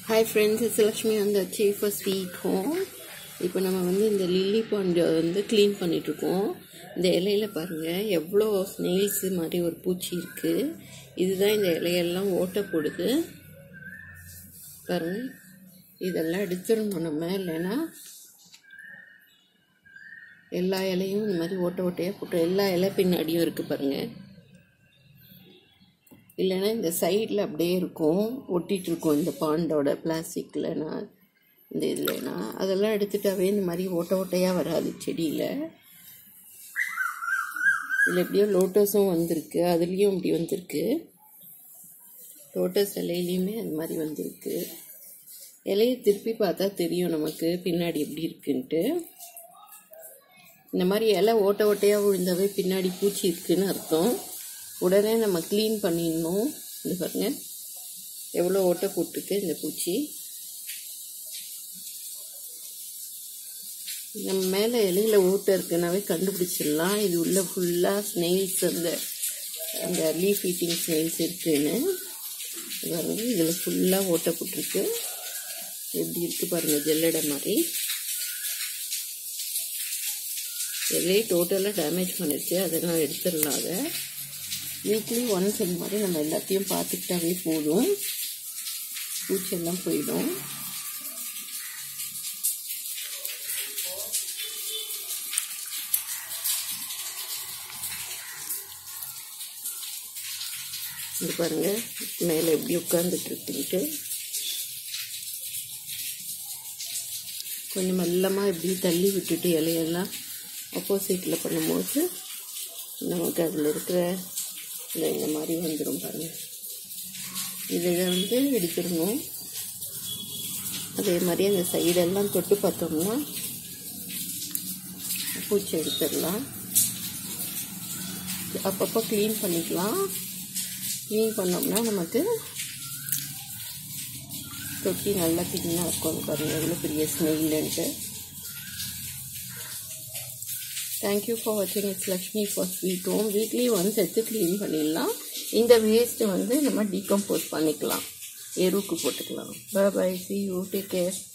hi friends it's Lakshmi வந்தாச்சு for sweet home இப்போ நம்ம வந்து இந்த லில்லி பாண்டை வந்து க்ளீன் பண்ணிகிட்ருக்கோம் இந்த இலையில பாருங்கள் எவ்வளோ ஸ்னெயில்ஸு மாதிரி ஒரு பூச்சி இருக்குது இதுதான் இந்த இலையெல்லாம் ஓட்டை போடுது பாருங்கள் இதெல்லாம் எடுத்துடணும் நம்ம இல்லைன்னா எல்லா இலையும் இந்த மாதிரி ஓட்டை ஓட்டையாக போட்டு எல்லா இலை பின்னாடியும் இருக்குது பாருங்கள் இல்லைன்னா இந்த சைடில் அப்படியே இருக்கும் ஒட்டிகிட்டு இருக்கும் இந்த பாண்டோட பிளாஸ்டிக்லனா இந்த இதுலனா அதெல்லாம் எடுத்துட்டாவே இந்த மாதிரி ஓட்டை ஓட்டையாக வராது செடியில் இதில் எப்படியோ லோட்டஸும் வந்திருக்கு அதுலேயும் இப்படி வந்திருக்கு லோட்டஸ் இலையிலையுமே அது மாதிரி வந்திருக்கு இலையை திருப்பி பார்த்தா தெரியும் நமக்கு பின்னாடி எப்படி இருக்குன்ட்டு இந்த மாதிரி இலை ஓட்டை ஓட்டையாக விழுந்தாவே பின்னாடி பூச்சி இருக்குன்னு அர்த்தம் உடனே நம்ம க்ளீன் பண்ணிடணும் இது பாருங்க எவ்வளோ ஓட்டை போட்டிருக்கு இந்த பூச்சி நம்ம மேலே இலையில ஓட்டை இருக்குனாவே கண்டுபிடிச்சிடலாம் இது உள்ள ஃபுல்லாக ஸ்னெயில்ஸ் அந்த அந்த லீஃப் ஈட்டிங் ஸ்னெயில்ஸ் இருக்குன்னு பாருங்க இதில் ஃபுல்லாக ஓட்டை போட்டிருக்கு எப்படி இருக்குது பாருங்கள் ஜல்லடை மாதிரி இலையை டோட்டலாக டேமேஜ் பண்ணிடுச்சு அதெல்லாம் எடுத்துடலாம் அதை வீக்லி ஒன்ஸ் இந்த மாதிரி நம்ம எல்லாத்தையும் பார்த்துக்கிட்டாவே போதும் பூச்செல்லாம் போயிடும் இது பாருங்க மேலே எப்படி உட்காந்துட்டு இருக்குன்ட்டு கொஞ்சம் மெல்லமாக எப்படி தள்ளி விட்டுட்டு இலையெல்லாம் ஆப்போசிட்டில் பண்ணும்போது நமக்கு அதில் இருக்கிற இல்லை இந்த மாதிரி வந்துடும் பாருங்கள் இதை வந்து எடுத்துடணும் அதே மாதிரி அந்த சைடெல்லாம் தொட்டு பார்த்தோம்னா பூச்சி எடுத்துடலாம் அப்பப்போ க்ளீன் பண்ணிக்கலாம் க்ளீன் பண்ணோம்னா நமக்கு தொட்டி நல்லா க்ளீனாக இருக்கும் பாருங்கள் எவ்வளோ பெரிய ஸ்மெல்லுன்ட்டு தேங்க்யூ ஃபார் வாட்சிங் it's Lakshmi for sweet home weekly once எடுத்து க்ளீன் பண்ணிடலாம் இந்த வேஸ்ட்டு வந்து நம்ம டீகம்போஸ் பண்ணிக்கலாம் எருவுக்கு போட்டுக்கலாம் bye bye see you take care